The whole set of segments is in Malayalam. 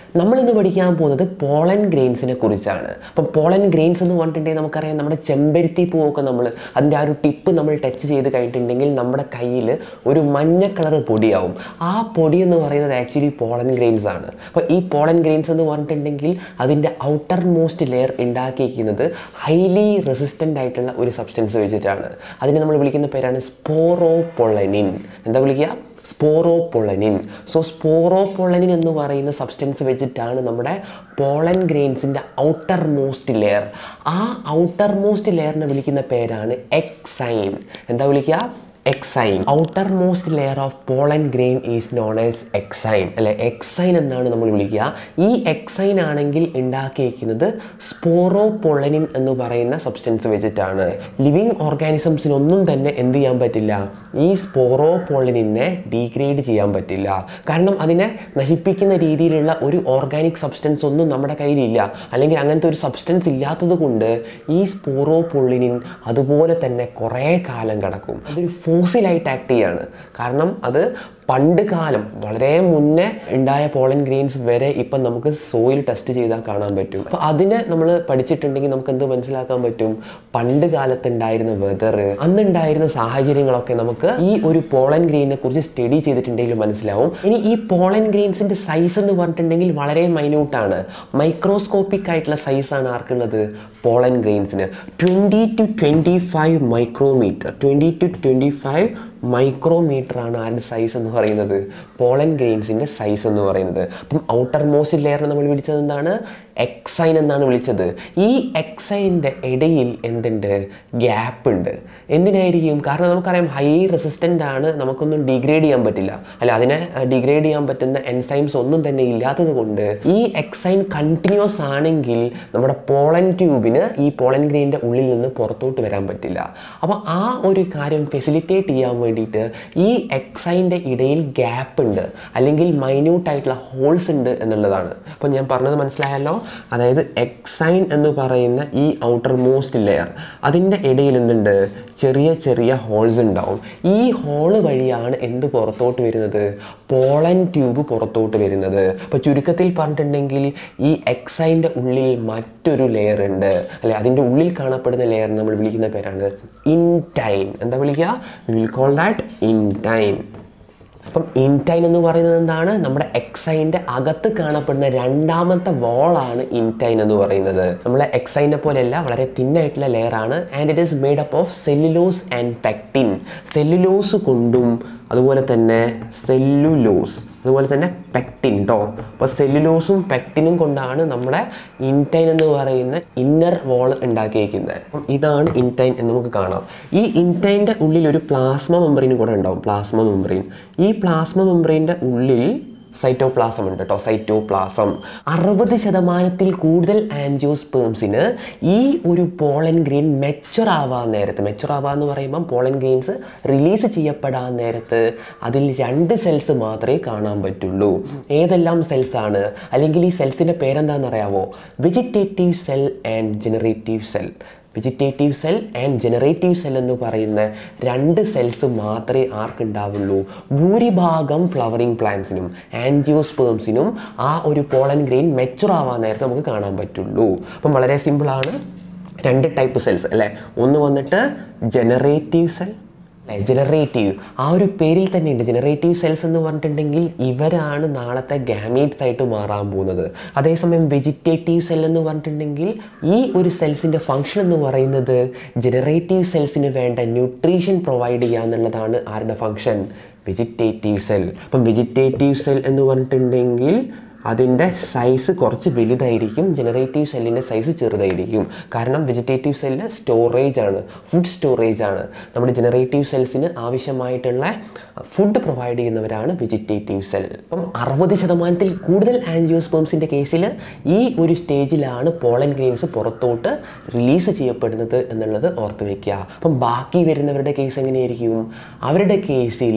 നമ്മൾ ഇന്ന് പഠിക്കാൻ പോകുന്നത് പോളൻ ഗ്രെയിൻസിനെ കുറിച്ചാണ് അപ്പം പോളൻ ഗ്രെയിൻസ് എന്ന് പറഞ്ഞിട്ടുണ്ടെങ്കിൽ നമുക്കറിയാം നമ്മുടെ ചെമ്പരുത്തി പൂവൊക്കെ നമ്മൾ അതിൻ്റെ ആ ഒരു ടിപ്പ് നമ്മൾ ടച്ച് ചെയ്ത് കഴിഞ്ഞിട്ടുണ്ടെങ്കിൽ നമ്മുടെ കയ്യിൽ ഒരു മഞ്ഞ കളർ പൊടിയാവും ആ പൊടി എന്ന് പറയുന്നത് ആക്ച്വലി പോളൻ ഗ്രെയിൻസ് ആണ് അപ്പോൾ ഈ പോളൻ ഗ്രെയിൻസ് എന്ന് പറഞ്ഞിട്ടുണ്ടെങ്കിൽ അതിൻ്റെ ഔട്ടർ മോസ്റ്റ് ലെയർ ഉണ്ടാക്കിയിരിക്കുന്നത് ഹൈലി റെസിസ്റ്റൻ്റ് ആയിട്ടുള്ള ഒരു സബ്സ്റ്റൻസ് വെച്ചിട്ടാണ് അതിനെ നമ്മൾ വിളിക്കുന്ന പേരാണ് സ്പോറോ പൊളനിൻ എന്താ വിളിക്കുക സ്പോറോപൊളനിൻ സോ സ്പോറോപൊളനിൻ എന്ന് പറയുന്ന സബ്സ്റ്റൻസ് വെച്ചിട്ടാണ് നമ്മുടെ പോളൻ ഗ്രെയിൻസിൻ്റെ ഔട്ടർ മോസ്റ്റ് ലെയർ ആ ഔട്ടർ മോസ്റ്റ് ലെയറിനെ വിളിക്കുന്ന പേരാണ് എക്സൈൻ എന്താ വിളിക്കുക exine outermost layer of pollen grain is known as exine അല്ലെ എക്സൈൻ എന്നാണ് നമ്മൾ വിളിക്കുക ഈ എക്സൈൻ ആണെങ്കിൽ ഉണ്ടാക്കിയിരിക്കുന്നത് സ്പോറോ പൊളനിൻ എന്ന് പറയുന്ന സബ്സ്റ്റൻസ് വെച്ചിട്ടാണ് ലിവിങ് ഓർഗാനിസംസിനൊന്നും തന്നെ എന്ത് ചെയ്യാൻ പറ്റില്ല ഈ സ്പോറോ പൊളനിനെ ഡീഗ്രേഡ് ചെയ്യാൻ പറ്റില്ല കാരണം അതിനെ നശിപ്പിക്കുന്ന രീതിയിലുള്ള ഒരു ഓർഗാനിക് സബ്സ്റ്റൻസ് ഒന്നും നമ്മുടെ കയ്യിലില്ല അല്ലെങ്കിൽ അങ്ങനത്തെ ഒരു സബ്സ്റ്റൻസ് ഇല്ലാത്തത് കൊണ്ട് ഈ സ്പോറോ പൊള്ളിനിൻ അതുപോലെ തന്നെ കുറേ കാലം കിടക്കും അതൊരു ഫോസിലായിട്ട് ആക്ട് ചെയ്യാണ് കാരണം അത് പണ്ട് കാലം വളരെ മുന്നേ ഉണ്ടായ പോളൻ ഗ്രെയിൻസ് വരെ ഇപ്പം നമുക്ക് സോയിൽ ടെസ്റ്റ് ചെയ്താൽ കാണാൻ പറ്റും അപ്പോൾ അതിനെ നമ്മൾ പഠിച്ചിട്ടുണ്ടെങ്കിൽ നമുക്ക് എന്ത് മനസ്സിലാക്കാൻ പറ്റും പണ്ട് കാലത്ത് ഉണ്ടായിരുന്ന വെതർ അന്നുണ്ടായിരുന്ന സാഹചര്യങ്ങളൊക്കെ നമുക്ക് ഈ ഒരു പോളൻ ഗ്രെയിനെ കുറിച്ച് സ്റ്റഡി ചെയ്തിട്ടുണ്ടെങ്കിൽ മനസ്സിലാവും ഇനി ഈ പോളൻ ഗ്രെയിൻസിൻ്റെ സൈസ് എന്ന് പറഞ്ഞിട്ടുണ്ടെങ്കിൽ വളരെ മൈന്യൂട്ടാണ് മൈക്രോസ്കോപ്പിക് ആയിട്ടുള്ള സൈസാണ് ആർക്കുള്ളത് പോളൻ ഗ്രെയിൻസിന് twenty to twenty five micrometre twenty to twenty five micrometre ആണ് ആരുടെ സൈസ് എന്ന് പറയുന്നത് പോളൻ ഗ്രെയിൻസിൻ്റെ സൈസ് എന്ന് പറയുന്നത് അപ്പം ഔട്ടർ മോസ്റ്റ് ലെയറിനെ നമ്മൾ വിളിച്ചത് എന്താണ് എക്സൈൻ എന്നാണ് വിളിച്ചത് ഈ എക്സൈൻ്റെ ഇടയിൽ എന്തുണ്ട് ഗ്യാപ്പ് ഉണ്ട് എന്തിനായിരിക്കും കാരണം നമുക്കറിയാം ഹൈ റെസിസ്റ്റൻ്റ് ആണ് നമുക്കൊന്നും ഡിഗ്രേഡ് ചെയ്യാൻ പറ്റില്ല അല്ല അതിനെ ഡിഗ്രേഡ് ചെയ്യാൻ പറ്റുന്ന എൻസൈംസ് ഒന്നും തന്നെ ഇല്ലാത്തത് കൊണ്ട് ഈ എക്സൈൻ കണ്ടിന്യൂസ് ആണെങ്കിൽ നമ്മുടെ പോളൻ ട്യൂബിന് ഈ പോളൻ ഗ്രെയിൻ്റെ ഉള്ളിൽ നിന്ന് പുറത്തോട്ട് വരാൻ പറ്റില്ല അപ്പോൾ ആ ഒരു കാര്യം ഫെസിലിറ്റേറ്റ് ചെയ്യാൻ വേണ്ടിയിട്ട് ഈ എക്സൈൻ്റെ ഇടയിൽ ഗ്യാപ്പ് ഉണ്ട് അല്ലെങ്കിൽ മൈന്യൂട്ട് ആയിട്ടുള്ള ഹോൾസ് ഉണ്ട് എന്നുള്ളതാണ് അപ്പോൾ ഞാൻ പറഞ്ഞത് മനസ്സിലായല്ലോ അതായത് എക്സൈൻ എന്ന് പറയുന്ന ഈ ഔട്ടർ മോസ്റ്റ് ലെയർ അതിൻ്റെ ഇടയിൽ എന്തുണ്ട് ചെറിയ ചെറിയ ഹോൾസ് ഉണ്ടാവും ഈ ഹോള് വഴിയാണ് എന്ത് പുറത്തോട്ട് വരുന്നത് പോളൻ ട്യൂബ് പുറത്തോട്ട് വരുന്നത് അപ്പോൾ ചുരുക്കത്തിൽ പറഞ്ഞിട്ടുണ്ടെങ്കിൽ ഈ എക്സൈൻ്റെ ഉള്ളിൽ മറ്റൊരു ലെയർ ഉണ്ട് അല്ലെ അതിൻ്റെ ഉള്ളിൽ കാണപ്പെടുന്ന ലെയർ നമ്മൾ വിളിക്കുന്ന പേരാണ് ഇൻടൈൻ എന്താ വിളിക്കുക വിൽ കോൾ ദാറ്റ് ഇൻടൈൻ അപ്പം ഇൻടൈൻ എന്ന് പറയുന്നത് എന്താണ് നമ്മുടെ എക്സൈൻ്റെ അകത്ത് കാണപ്പെടുന്ന രണ്ടാമത്തെ വോളാണ് ഇൻടൈൻ എന്ന് പറയുന്നത് നമ്മളെ എക്സൈനെ പോലെയല്ല വളരെ തിന്നായിട്ടുള്ള ലെയർ ആണ് and it is made up of cellulose and pectin cellulose കൊണ്ടും അതുപോലെ തന്നെ സെല്ലുലോസ് അതുപോലെ തന്നെ പെക്ടിൻ കേട്ടോ അപ്പോൾ സെല്ലുലോസും പെക്ടിനും കൊണ്ടാണ് നമ്മുടെ ഇൻടൈൻ എന്ന് പറയുന്ന ഇന്നർ വോൾ ഉണ്ടാക്കിയിരിക്കുന്നത് അപ്പം ഇതാണ് ഇൻടൈൻ എന്ന് നമുക്ക് കാണാം ഈ ഇൻടൈൻ്റെ ഉള്ളിൽ ഒരു പ്ലാസ്മ മെമ്പറിനും കൂടെ ഉണ്ടാവും പ്ലാസ്മ മെമ്പറിൻ ഈ പ്ലാസ്മ മെമ്പറിൻ്റെ ഉള്ളിൽ സൈറ്റോപ്ലാസം ഉണ്ട് കേട്ടോ സൈറ്റോപ്ലാസം അറുപത് ശതമാനത്തിൽ കൂടുതൽ ആൻജിയോസ്പേംസിന് ഈ ഒരു പോളൻ ഗ്രെയിൻ മെച്ചുർ ആവാൻ നേരത്ത് മെച്ചുർ ആവാൻ എന്ന് പറയുമ്പം പോളൻ ഗ്രെയിൻസ് റിലീസ് ചെയ്യപ്പെടാൻ നേരത്ത് അതിൽ രണ്ട് സെൽസ് മാത്രമേ കാണാൻ പറ്റുള്ളൂ ഏതെല്ലാം സെൽസ് ആണ് അല്ലെങ്കിൽ ഈ സെൽസിൻ്റെ പേരെന്താണെന്ന് അറിയാവോ vegetative cell and generative cell vegetative cell and generative cell എന്ന് പറയുന്ന രണ്ട് സെൽസ് മാത്രമേ ആർക്കുണ്ടാവുള്ളൂ ഭൂരിഭാഗം ഫ്ലവറിങ് പ്ലാന്റ്സിനും ആൻജിയോസ്പേംസിനും ആ ഒരു പോളൻ ഗ്രെയിൻ മെച്ചുർ ആവാൻ നേരത്തെ നമുക്ക് കാണാൻ പറ്റുള്ളൂ അപ്പം വളരെ സിമ്പിളാണ് രണ്ട് ടൈപ്പ് സെൽസ് അല്ലേ ഒന്ന് വന്നിട്ട് ജനറേറ്റീവ് സെൽ അല്ലേ ജനറേറ്റീവ് ആ ഒരു പേരിൽ തന്നെയുണ്ട് ജനറേറ്റീവ് സെൽസ് എന്ന് പറഞ്ഞിട്ടുണ്ടെങ്കിൽ ഇവരാണ് നാളത്തെ ഗാമീറ്റ്സ് ആയിട്ട് മാറാൻ പോകുന്നത് അതേസമയം വെജിറ്റേറ്റീവ് സെൽ എന്ന് പറഞ്ഞിട്ടുണ്ടെങ്കിൽ ഈ ഒരു സെൽസിൻ്റെ ഫങ്ഷൻ എന്ന് പറയുന്നത് ജനറേറ്റീവ് സെൽസിന് വേണ്ട ന്യൂട്രീഷൻ പ്രൊവൈഡ് ചെയ്യുക എന്നുള്ളതാണ് ആരുടെ ഫങ്ഷൻ വെജിറ്റേറ്റീവ് സെൽ അപ്പം വെജിറ്റേറ്റീവ് സെൽ എന്ന് പറഞ്ഞിട്ടുണ്ടെങ്കിൽ അതിൻ്റെ സൈസ് കുറച്ച് വലുതായിരിക്കും ജനറേറ്റീവ് സെല്ലിൻ്റെ സൈസ് ചെറുതായിരിക്കും കാരണം വെജിറ്റേറ്റീവ് സെല്ല് സ്റ്റോറേജ് ആണ് ഫുഡ് സ്റ്റോറേജ് ആണ് നമ്മുടെ ജനറേറ്റീവ് സെൽസിന് ആവശ്യമായിട്ടുള്ള ഫുഡ് പ്രൊവൈഡ് ചെയ്യുന്നവരാണ് വെജിറ്റേറ്റീവ് സെൽ അപ്പം അറുപത് ശതമാനത്തിൽ കൂടുതൽ ആൻജിയോസ്പേംസിൻ്റെ കേസിൽ ഈ ഒരു സ്റ്റേജിലാണ് പോളൻ ഗ്രെയിൻസ് പുറത്തോട്ട് റിലീസ് ചെയ്യപ്പെടുന്നത് എന്നുള്ളത് ഓർത്ത് വയ്ക്കുക അപ്പം ബാക്കി വരുന്നവരുടെ കേസ് എങ്ങനെയായിരിക്കും അവരുടെ കേസിൽ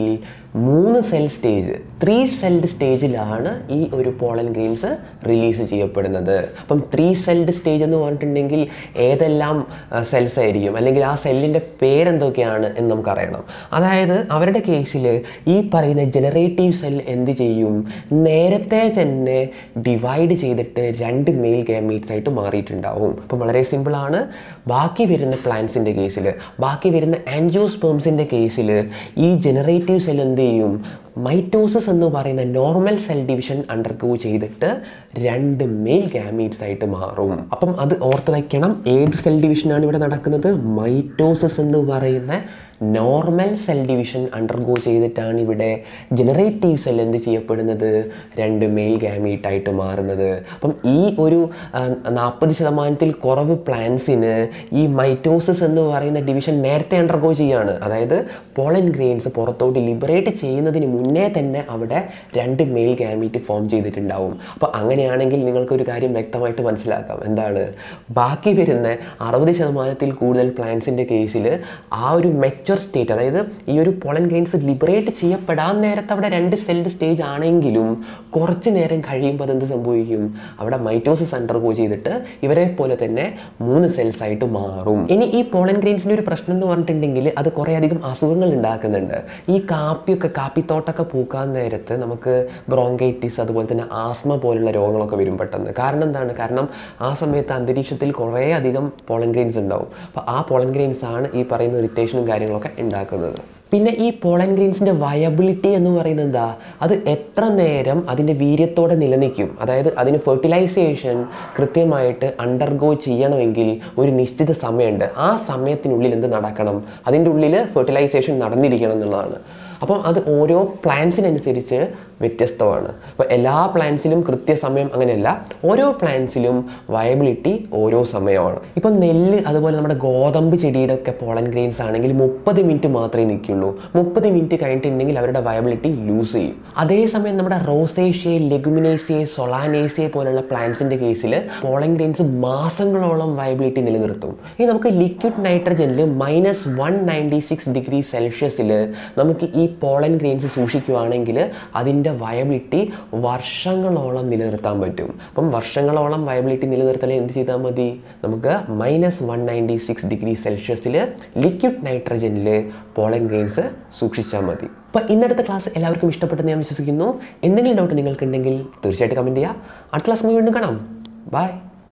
മൂന്ന് സെൽ സ്റ്റേജ് ത്രീ സെൽഡ് സ്റ്റേജിലാണ് ഈ ഒരു പോളൻ ഗ്രെയിൻസ് റിലീസ് ചെയ്യപ്പെടുന്നത് അപ്പം ത്രീ സെൽഡ് സ്റ്റേജ് എന്ന് പറഞ്ഞിട്ടുണ്ടെങ്കിൽ ഏതെല്ലാം സെൽസ് ആയിരിക്കും അല്ലെങ്കിൽ ആ സെല്ലിൻ്റെ പേരെന്തൊക്കെയാണ് എന്ന് നമുക്കറിയണം അതായത് അവരുടെ കേസിൽ ഈ പറയുന്ന ജനറേറ്റീവ് സെൽ എന്ത് ചെയ്യും നേരത്തെ തന്നെ ഡിവൈഡ് ചെയ്തിട്ട് രണ്ട് മെയിൽ ഗാമീറ്റ്സ് ആയിട്ട് മാറിയിട്ടുണ്ടാവും അപ്പം വളരെ സിമ്പിളാണ് ബാക്കി വരുന്ന പ്ലാന്റ്സിൻ്റെ കേസിൽ ബാക്കി വരുന്ന ആൻജിയോസ്പേംസിൻ്റെ കേസിൽ ഈ ജനറേറ്റീവ് സെൽ എന്ത് ചെയ്യും മൈറ്റോസിസ് എന്ന് പറയുന്ന നോർമൽ സെൽ ഡിവിഷൻ അണ്ടർഗോ ചെയ്തിട്ട് രണ്ട് മെയിൽ ഗാമീറ്റ്സ് ആയിട്ട് മാറും അപ്പം അത് ഓർത്ത് വയ്ക്കണം ഏത് സെൽ ഡിവിഷനാണ് ഇവിടെ നടക്കുന്നത് മൈറ്റോസിസ് എന്ന് പറയുന്ന നോർമൽ സെൽ ഡിവിഷൻ അണ്ടർഗോ ചെയ്തിട്ടാണ് ഇവിടെ ജനറേറ്റീവ് സെൽ എന്ത് ചെയ്യപ്പെടുന്നത് രണ്ട് മെയിൽ ഗാമീറ്റ് ആയിട്ട് മാറുന്നത് അപ്പം ഈ ഒരു നാൽപ്പത് ശതമാനത്തിൽ കുറവ് പ്ലാന്റ്സിന് ഈ മൈറ്റോസിസ് എന്ന് പറയുന്ന ഡിവിഷൻ നേരത്തെ അണ്ടർഗോ ചെയ്യാണ് അതായത് പോളൻ ഗ്രെയിൻസ് പുറത്തോട്ട് ലിബറേറ്റ് ചെയ്യുന്നതിന് മുന്നേ തന്നെ അവിടെ രണ്ട് മെയിൽ ഗാമീറ്റ് ഫോം ചെയ്തിട്ടുണ്ടാവും അപ്പോൾ അങ്ങനെയാണെങ്കിൽ നിങ്ങൾക്കൊരു കാര്യം വ്യക്തമായിട്ട് മനസ്സിലാക്കാം എന്താണ് ബാക്കി വരുന്ന അറുപത് ശതമാനത്തിൽ കൂടുതൽ പ്ലാന്റ്സിൻ്റെ കേസിൽ ആ ഒരു മെച്ചർ സ്റ്റേറ്റ് അതായത് ഈ ഒരു പോളൻ ഗ്രെയിൻസ് ലിബറേറ്റ് ചെയ്യപ്പെടാൻ നേരത്തെ അവിടെ രണ്ട് സെൽഡ് സ്റ്റേജ് ആണെങ്കിലും കുറച്ച് നേരം കഴിയുമ്പോൾ അതെന്ത് സംഭവിക്കും അവിടെ മൈറ്റോസിസ് അണ്ടർഗോ ചെയ്തിട്ട് ഇവരെ പോലെ തന്നെ മൂന്ന് സെൽസ് ആയിട്ട് മാറും ഇനി ഈ പോളൻ ഗ്രെയിൻസിൻ്റെ ഒരു പ്രശ്നം എന്ന് പറഞ്ഞിട്ടുണ്ടെങ്കിൽ അത് കുറേ അധികം അസുഖങ്ങൾ ഉണ്ടാക്കുന്നുണ്ട് ഈ കാപ്പിയൊക്കെ കാപ്പിത്തോട്ടൊക്കെ പൂക്കാൻ നേരത്ത് നമുക്ക് ബ്രോങ്കൈറ്റിസ് അതുപോലെ തന്നെ ആസ്മ പോലുള്ള രോഗങ്ങളൊക്കെ വരും പെട്ടെന്ന് കാരണം എന്താണ് കാരണം ആ സമയത്ത് അന്തരീക്ഷത്തിൽ കുറേ അധികം പോളൻ ഗ്രെയിൻസ് ഉണ്ടാവും അപ്പോൾ ആ പോളൻ ഗ്രെയിൻസ് ആണ് ഈ പറയുന്ന ഇറിറ്റേഷനും കാര്യങ്ങളൊക്കെ ഉണ്ടാക്കുന്നത് പിന്നെ ഈ പോളൻ ഗ്രെയിൻസിൻ്റെ വയബിലിറ്റി എന്ന് പറയുന്നത് എന്താ അത് എത്ര നേരം അതിൻ്റെ വീര്യത്തോടെ നിലനിൽക്കും അതായത് അതിന് ഫെർട്ടിലൈസേഷൻ കൃത്യമായിട്ട് അണ്ടർഗോ ചെയ്യണമെങ്കിൽ ഒരു നിശ്ചിത സമയമുണ്ട് ആ സമയത്തിനുള്ളിൽ എന്ത് നടക്കണം അതിൻ്റെ ഉള്ളിൽ ഫെർട്ടിലൈസേഷൻ നടന്നിരിക്കണം എന്നുള്ളതാണ് അപ്പം അത് ഓരോ പ്ലാന്റ്സിനനുസരിച്ച് വ്യത്യസ്തമാണ് അപ്പോൾ എല്ലാ പ്ലാന്റ്സിലും കൃത്യസമയം അങ്ങനെയല്ല ഓരോ പ്ലാന്റ്സിലും വയബിലിറ്റി ഓരോ സമയമാണ് ഇപ്പം നെല്ല് അതുപോലെ നമ്മുടെ ഗോതമ്പ് ചെടിയുടെ ഒക്കെ പോളൻ ഗ്രെയിൻസ് ആണെങ്കിൽ മുപ്പത് മിനിറ്റ് മാത്രമേ നിൽക്കുള്ളൂ മുപ്പത് മിനിറ്റ് കഴിഞ്ഞിട്ടുണ്ടെങ്കിൽ അവരുടെ വയബിലിറ്റി ലൂസ് ചെയ്യും അതേസമയം നമ്മുടെ റോസേഷ്യയെ ലെഗുമിനേസിയെ സൊളാനേസിയെ പോലുള്ള പ്ലാന്റ്സിൻ്റെ കേസിൽ പോളൻ ഗ്രെയിൻസ് മാസങ്ങളോളം വയബിലിറ്റി നിലനിർത്തും ഇനി നമുക്ക് ലിക്വിഡ് നൈട്രജനിൽ minus one ninety six degree സെൽഷ്യസിൽ നമുക്ക് ഈ പോളൻ ഗ്രെയിൻസ് സൂക്ഷിക്കുകയാണെങ്കിൽ അതിൻ്റെ വയബിലിറ്റി വർഷങ്ങളോളം നിലനിർത്താൻ പറ്റും അപ്പം വർഷങ്ങളോളം വയബിലിറ്റി നിലനിർത്തണേ എന്ത് ചെയ്താൽ മതി നമുക്ക് minus one ninety six degree സെൽഷ്യസിൽ ലിക്വിഡ് നൈട്രജനിൽ പോളൻ ഗ്രെയിൻസ് സൂക്ഷിച്ചാൽ മതി അപ്പോൾ ഇന്നടുത്ത ക്ലാസ് എല്ലാവർക്കും ഇഷ്ടപ്പെട്ടെന്ന് ഞാൻ വിശ്വസിക്കുന്നു എന്തെങ്കിലും ഡൗട്ട് നിങ്ങൾക്കുണ്ടെങ്കിൽ തീർച്ചയായിട്ടും കമൻറ്റ് ചെയ്യുക അടുത്ത ക്ലാസ് വീണ്ടും കാണാം ബൈ